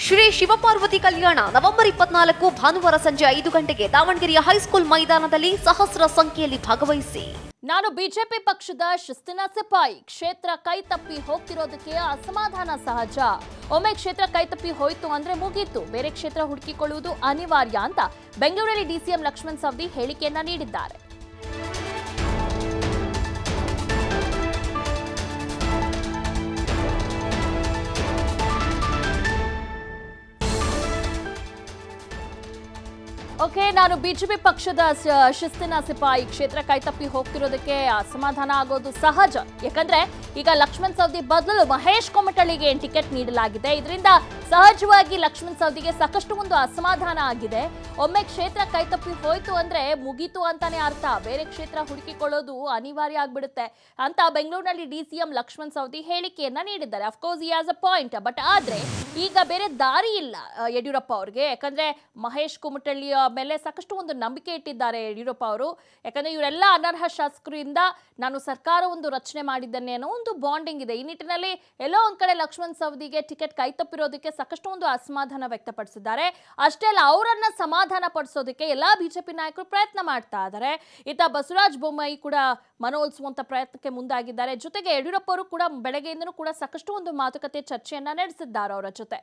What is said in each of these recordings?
ಶ್ರೀ ಶಿವಪಾರ್ವತಿ ಕಲ್ಯಾಣ November ಇಪ್ಪತ್ನಾಲ್ಕು ಭಾನುವಾರ ಸಂಜೆ ಐದು ಗಂಟೆಗೆ ದಾವಣಗೆರೆಯ ಹೈಸ್ಕೂಲ್ ಮೈದಾನದಲ್ಲಿ ಸಹಸ್ರ ಸಂಖ್ಯೆಯಲ್ಲಿ ಭಾಗವಹಿಸಿ ನಾನು ಬಿಜೆಪಿ ಪಕ್ಷದ ಶಿಸ್ತಿನ ಸಿಪಾಯಿ ಕ್ಷೇತ್ರ ಕೈ ತಪ್ಪಿ ಹೋಗ್ತಿರೋದಕ್ಕೆ ಅಸಮಾಧಾನ ಸಹಜ ಒಮ್ಮೆ ಕ್ಷೇತ್ರ ಕೈ ತಪ್ಪಿ ಹೋಯ್ತು ಅಂದ್ರೆ ಮುಗೀತು ಬೇರೆ ಕ್ಷೇತ್ರ ಹುಡುಕಿಕೊಳ್ಳುವುದು ಅನಿವಾರ್ಯ ಅಂತ ಬೆಂಗಳೂರಲ್ಲಿ ಡಿಸಿಎಂ ಲಕ್ಷ್ಮಣ್ ಸವದಿ ಹೇಳಿಕೆಯನ್ನ ನೀಡಿದ್ದಾರೆ ಓಕೆ ನಾನು ಬಿಜೆಪಿ ಪಕ್ಷದ ಸ- ಶಿಸ್ತಿನ ಸಿಪಾಯಿ ಕ್ಷೇತ್ರ ಕೈತಪ್ಪಿ ಹೋಗ್ತಿರೋದಕ್ಕೆ ಅಸಮಾಧಾನ ಆಗೋದು ಸಹಜ ಯಾಕಂದ್ರೆ ಈಗ ಲಕ್ಷ್ಮಣ್ ಸವದಿ ಬದಲು ಮಹೇಶ್ ಕೊಮಟಳ್ಳಿಗೆ ಟಿಕೆಟ್ ನೀಡಲಾಗಿದೆ ಇದರಿಂದ ಸಹಜವಾಗಿ ಲಕ್ಷ್ಮಣ್ ಸವದಿಗೆ ಸಾಕಷ್ಟು ಒಂದು ಅಸಮಾಧಾನ ಆಗಿದೆ ಒಮ್ಮೆ ಕ್ಷೇತ್ರ ಕೈತಪ್ಪಿ ಹೋಯ್ತು ಅಂದ್ರೆ ಮುಗೀತು ಅಂತಾನೆ ಅರ್ಥ ಬೇರೆ ಕ್ಷೇತ್ರ ಹುಡುಕಿಕೊಳ್ಳೋದು ಅನಿವಾರ್ಯ ಆಗ್ಬಿಡುತ್ತೆ ಅಂತ ಬೆಂಗಳೂರಿನಲ್ಲಿ ಡಿಸಿಎಂ ಲಕ್ಷ್ಮಣ್ ಸವದಿ ಹೇಳಿಕೆಯನ್ನ ನೀಡಿದ್ದಾರೆ ಅಫ್ಕೋರ್ಸ್ ಈ ಆಸ್ ಅ ಪಾಯಿಂಟ್ ಬಟ್ ಆದ್ರೆ ಈಗ ಬೇರೆ ದಾರಿ ಇಲ್ಲ ಆ, ಯಡಿಯೂರಪ್ಪ ಅವ್ರಿಗೆ ಯಾಕಂದ್ರೆ ಮಹೇಶ್ ಕುಮಟಳ್ಳಿಯ ಮೇಲೆ ಸಾಕಷ್ಟು ಒಂದು ನಂಬಿಕೆ ಇಟ್ಟಿದ್ದಾರೆ ಯಡಿಯೂರಪ್ಪ ಅವರು ಯಾಕಂದ್ರೆ ಇವರೆಲ್ಲ ಅನರ್ಹ ಶಾಸಕರಿಂದ ನಾನು ಸರ್ಕಾರ ಒಂದು ರಚನೆ ಮಾಡಿದ್ದೇನೆ ಅನ್ನೋ ಒಂದು ಬಾಂಡಿಂಗ್ ಇದೆ ಈ ನಿಟ್ಟಿನಲ್ಲಿ ಎಲ್ಲೋ ಒಂದ್ ಕಡೆ ಲಕ್ಷ್ಮಣ್ ಸವದಿಗೆ ಟಿಕೆಟ್ ಕೈತಪ್ಪಿರೋದಕ್ಕೆ ಸಾಕಷ್ಟು ಒಂದು ಅಸಮಾಧಾನ ವ್ಯಕ್ತಪಡಿಸಿದ್ದಾರೆ ಅಷ್ಟೇ ಅಲ್ಲ ಅವರನ್ನ ಸಮಾಧಾನ ಪಡಿಸೋದಕ್ಕೆ ಎಲ್ಲಾ ಬಿಜೆಪಿ ನಾಯಕರು ಪ್ರಯತ್ನ ಮಾಡ್ತಾ ಇದ್ದಾರೆ ಇತ್ತ ಬಸವರಾಜ ಬೊಮ್ಮಾಯಿ ಕೂಡ ಮನವೊಲಿಸುವಂತ ಪ್ರಯತ್ನಕ್ಕೆ ಮುಂದಾಗಿದ್ದಾರೆ ಜೊತೆಗೆ ಯಡಿಯೂರಪ್ಪ ಅವರು ಕೂಡ ಬೆಳಗ್ಗೆಯಿಂದನೂ ಕೂಡ ಸಾಕಷ್ಟು ಒಂದು ಮಾತುಕತೆ ಚರ್ಚೆಯನ್ನ ನಡೆಸಿದ್ದಾರೆ ಅವರ ಜೊತೆ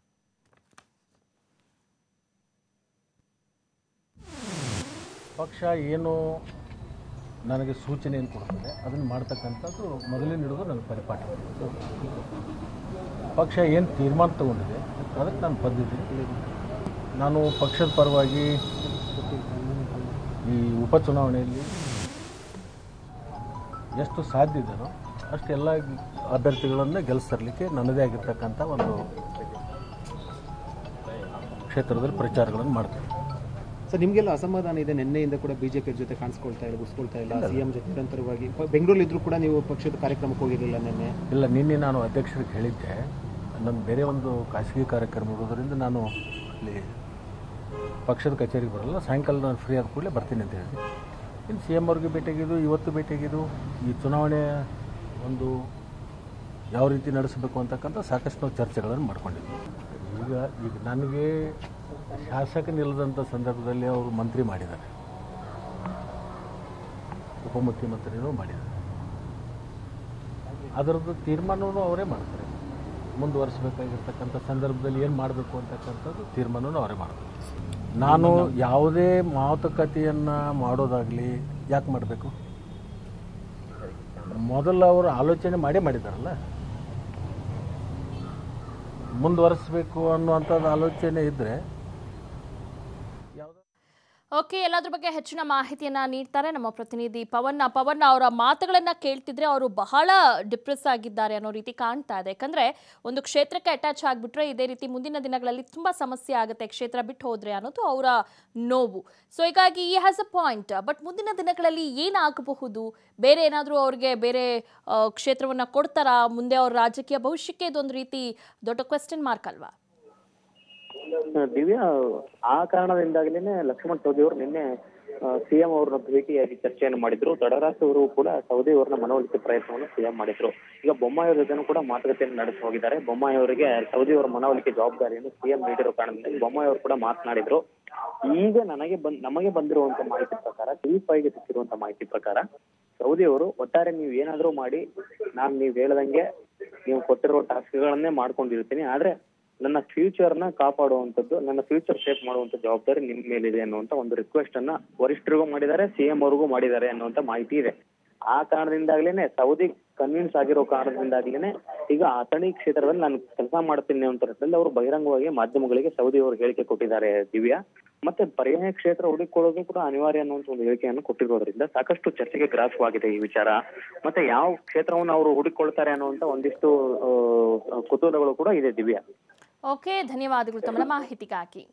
ಪಕ್ಷ ಏನು ನನಗೆ ಸೂಚನೆಯನ್ನು ಕೊಡ್ತದೆ ಅದನ್ನು ಮಾಡ್ತಕ್ಕಂಥದ್ದು ಮೊದಲೇ ಹಿಡಿದು ನನ್ನ ಪರಿಪಾಠ ಪಕ್ಷ ಏನು ತೀರ್ಮಾನ ತಗೊಂಡಿದೆ ಅದಕ್ಕೆ ನಾನು ಬದ್ಧಿದ್ದೀನಿ ನಾನು ಪಕ್ಷದ ಪರವಾಗಿ ಈ ಉಪಚುನಾವಣೆಯಲ್ಲಿ ಎಷ್ಟು ಸಾಧ್ಯ ಇದೆಯೋ ಅಷ್ಟೆಲ್ಲ ಅಭ್ಯರ್ಥಿಗಳನ್ನು ಗೆಲ್ಲಿಸ್ತರಲಿಕ್ಕೆ ನನ್ನದೇ ಆಗಿರ್ತಕ್ಕಂಥ ಒಂದು ಕ್ಷೇತ್ರದಲ್ಲಿ ಪ್ರಚಾರಗಳನ್ನು ಮಾಡ್ತೇನೆ ಸರ್ ನಿಮಗೆಲ್ಲ ಅಸಮಾಧಾನ ಇದೆ ನಿನ್ನೆಯಿಂದ ಕೂಡ ಬಿಜೆಪಿ ಜೊತೆ ಕಾಣಿಸ್ಕೊಳ್ತಾ ಇಲ್ಲ ಗುಸ್ಕೊಳ್ತಾ ಇಲ್ಲ ಸಿಎಂ ಜೊತೆ ನಿರಂತರವಾಗಿ ಪ- ಬೆಂಗಳೂರಲ್ಲಿ ಇದ್ರೂ ಕೂಡ ನೀವು ಪಕ್ಷದ ಕಾರ್ಯಕ್ರಮಕ್ಕೆ ಹೋಗಿರಲಿಲ್ಲ ನಿನ್ನೆ ಇಲ್ಲ ನಿನ್ನೆ ನಾನು ಅಧ್ಯಕ್ಷರಿಗೆ ಹೇಳಿದ್ದೆ ನನ್ನ ಬೇರೆ ಒಂದು ಖಾಸಗಿ ಕಾರ್ಯಕ್ರಮ ಇರೋದರಿಂದ ನಾನು ಅಲ್ಲಿ ಪಕ್ಷದ ಕಚೇರಿಗೆ ಬರಲ್ಲ ಸಾಯಂಕಾಲ ನಾನು ಫ್ರೀ ಆದ ಕೂಡಲೇ ಬರ್ತೀನಿ ಅಂತ ಹೇಳಿ ಇನ್ನು ಸಿ ಎಮ್ ಅವ್ರಿಗೆ ಭೇಟಿಯಾಗಿದ್ದು ಇವತ್ತು ಭೇಟಿಯಾಗಿದ್ದು ಈ ಚುನಾವಣೆ ಒಂದು ಯಾವ ರೀತಿ ನಡೆಸಬೇಕು ಅಂತಕ್ಕಂಥ ಸಾಕಷ್ಟು ನಾವು ಚರ್ಚೆಗಳನ್ನು ಮಾಡ್ಕೊಂಡಿದ್ವಿ ಈಗ ಈಗ ನನಗೆ ಶಾಸಕನಿಲ್ಲದಂಥ ಸಂದರ್ಭದಲ್ಲಿ ಅವರು ಮಂತ್ರಿ ಮಾಡಿದ್ದಾರೆ ಉಪಮುಖ್ಯಮಂತ್ರಿನೂ ಮಾಡಿದ್ದಾರೆ ಅದರದ್ದು ತೀರ್ಮಾನವೂ ಅವರೇ ಮಾಡ್ತಾರೆ ಮುಂದುವರಿಸಬೇಕಾಗಿರ್ತಕ್ಕಂಥ ಸಂದರ್ಭದಲ್ಲಿ ಏನು ಮಾಡಬೇಕು ಅಂತಕ್ಕಂಥದ್ದು ತೀರ್ಮಾನವೂ ಅವರೇ ಮಾಡ್ತಾರೆ ನಾನು ಯಾವುದೇ ಮಾತುಕತೆಯನ್ನು ಮಾಡೋದಾಗಲಿ ಯಾಕೆ ಮಾಡಬೇಕು ಮೊದಲು ಅವರು ಆಲೋಚನೆ ಮಾಡೇ ಮಾಡಿದಾರಲ್ಲ ಮುಂದುವರಿಸಬೇಕು ಅನ್ನುವಂಥದ್ದು ಆಲೋಚನೆ ಇದ್ದರೆ ಓಕೆ ಎಲ್ಲದ್ರ ಬಗ್ಗೆ ಹೆಚ್ಚಿನ ಮಾಹಿತಿಯನ್ನ ನೀಡ್ತಾರೆ ನಮ್ಮ ಪ್ರತಿನಿಧಿ ಪವನ್ ಪವನ್ ಅವರ ಮಾತುಗಳನ್ನ ಕೇಳ್ತಿದ್ರೆ ಅವರು ಬಹಳ ಡಿಪ್ರೆಸ್ ಆಗಿದ್ದಾರೆ ಅನ್ನೋ ರೀತಿ ಕಾಣ್ತಾ ಇದೆ ಯಾಕಂದ್ರೆ ಒಂದು ಕ್ಷೇತ್ರಕ್ಕೆ ಅಟ್ಯಾಚ್ ಆಗಿಬಿಟ್ರೆ ಇದೇ ರೀತಿ ಮುಂದಿನ ದಿನಗಳಲ್ಲಿ ತುಂಬಾ ಸಮಸ್ಯೆ ಆಗುತ್ತೆ ಕ್ಷೇತ್ರ ಬಿಟ್ಟು ಹೋದ್ರೆ ಅನ್ನೋದು ಅವರ ನೋವು ಸೊ ಹೀಗಾಗಿ ಈ ಹ್ಯಾಸ್ ಅ ಪಾಯಿಂಟ್ ಬಟ್ ಮುಂದಿನ ದಿನಗಳಲ್ಲಿ ಏನಾಗಬಹುದು ಬೇರೆ ಏನಾದರೂ ಅವ್ರಿಗೆ ಬೇರೆ ಆ, ಕ್ಷೇತ್ರವನ್ನ ಕೊಡ್ತಾರಾ ಮುಂದೆ ಅವ್ರ ರಾಜಕೀಯ ಭವಿಷ್ಯಕ್ಕೆ ಇದೊಂದು ರೀತಿ ದೊಡ್ಡ ಕ್ವೆಶ್ಚನ್ ಮಾರ್ಕ್ ಅಲ್ವಾ ದಿವ್ಯಾ ಆ ಕಾರಣದಿಂದಾಗಲೇನೆ ಲಕ್ಷ್ಮಣ್ ಸವದಿ ಅವರು ನಿನ್ನೆ ಸಿಎಂ ಅವ್ರನ್ನ ಭೇಟಿಯಾಗಿ ಚರ್ಚೆಯನ್ನು ಮಾಡಿದ್ರು ತಡರಾಜ್ ಅವರು ಕೂಡ ಸೌದಿ ಅವ್ರನ್ನ ಮನವೊಲಿಕೆ ಪ್ರಯತ್ನವನ್ನು ಸಿಎಂ ಮಾಡಿದ್ರು ಈಗ ಬೊಮ್ಮಾಯಿ ಅವ್ರ ಜೊತೆನೂ ಕೂಡ ಮಾತುಕತೆಯನ್ನು ನಡೆಸಿ ಹೋಗಿದ್ದಾರೆ ಬೊಮ್ಮಾಯಿ ಅವರಿಗೆ ಸೌದಿ ಅವರ ಮನವೊಲಿಕೆ ಜವಾಬ್ದಾರಿಯನ್ನು ಸಿಎಂ ನೀಡಿರೋ ಕಾರಣದಿಂದ ಬೊಮ್ಮಾಯಿ ಅವರು ಕೂಡ ಮಾತನಾಡಿದ್ರು ಈಗ ನನಗೆ ಬಂದ್ ನಮಗೆ ಬಂದಿರುವಂತ ಮಾಹಿತಿ ಪ್ರಕಾರ ಟಿ ಫೈವ್ಗೆ ಸಿಕ್ಕಿರುವಂತ ಮಾಹಿತಿ ಪ್ರಕಾರ ಸೌದಿ ಅವರು ಒಟ್ಟಾರೆ ನೀವು ಏನಾದ್ರೂ ಮಾಡಿ ನಾನು ನೀವು ಹೇಳ್ದಂಗೆ ನೀವು ಕೊಟ್ಟಿರೋ ಟಾಸ್ಕ್ಗಳನ್ನೇ ಮಾಡ್ಕೊಂಡಿರ್ತೀನಿ ಆದ್ರೆ ನನ್ನ ಫ್ಯೂಚರ್ ನ ಕಾಪಾಡುವಂತದ್ದು ನನ್ನ ಫ್ಯೂಚರ್ ಶೇಪ್ ಮಾಡುವಂತ ಜವಾಬ್ದಾರಿ ನಿಮ್ ಮೇಲಿದೆ ಅನ್ನುವಂತ ಒಂದು ರಿಕ್ವೆಸ್ಟ್ ಅನ್ನ ವರಿಷ್ಠರಿಗೂ ಮಾಡಿದ್ದಾರೆ ಸಿಎಂ ಅವ್ರಿಗೂ ಮಾಡಿದ್ದಾರೆ ಅನ್ನುವಂತ ಮಾಹಿತಿ ಇದೆ ಆ ಕಾರಣದಿಂದಾಗ್ಲೇನೆ ಸೌದಿ ಕನ್ವಿನ್ಸ್ ಆಗಿರೋ ಕಾರಣದಿಂದಾಗ್ಲೇನೆ ಈಗ ಅಥಣಿ ಕ್ಷೇತ್ರದಲ್ಲಿ ನಾನು ಕೆಲಸ ಮಾಡ್ತೀನಿ ಅಂತ ನಿಟ್ಟಿನಲ್ಲಿ ಅವರು ಬಹಿರಂಗವಾಗಿ ಮಾಧ್ಯಮಗಳಿಗೆ ಸೌದಿ ಅವರು ಹೇಳಿಕೆ ಕೊಟ್ಟಿದ್ದಾರೆ ದಿವ್ಯಾ ಮತ್ತೆ ಪರ್ಯಾಯ ಕ್ಷೇತ್ರ ಹುಡುಕೊಳ್ಳೋದು ಕೂಡ ಅನಿವಾರ್ಯ ಅನ್ನುವಂತ ಒಂದು ಹೇಳಿಕೆಯನ್ನು ಕೊಟ್ಟಿರೋದ್ರಿಂದ ಸಾಕಷ್ಟು ಚರ್ಚೆಗೆ ಗ್ರಾಸವಾಗಿದೆ ಈ ವಿಚಾರ ಮತ್ತೆ ಯಾವ ಕ್ಷೇತ್ರವನ್ನು ಅವರು ಹುಡುಕೊಳ್ತಾರೆ ಅನ್ನುವಂತ ಒಂದಿಷ್ಟು ಆ, ಕುತೂಹಲಗಳು ಕೂಡ ಇದೆ ದಿವ್ಯಾ ಓಕೆ ಧನ್ಯವಾದಗಳು ತಮ್ಮ ಮಾಹಿತಿಗಾಗಿ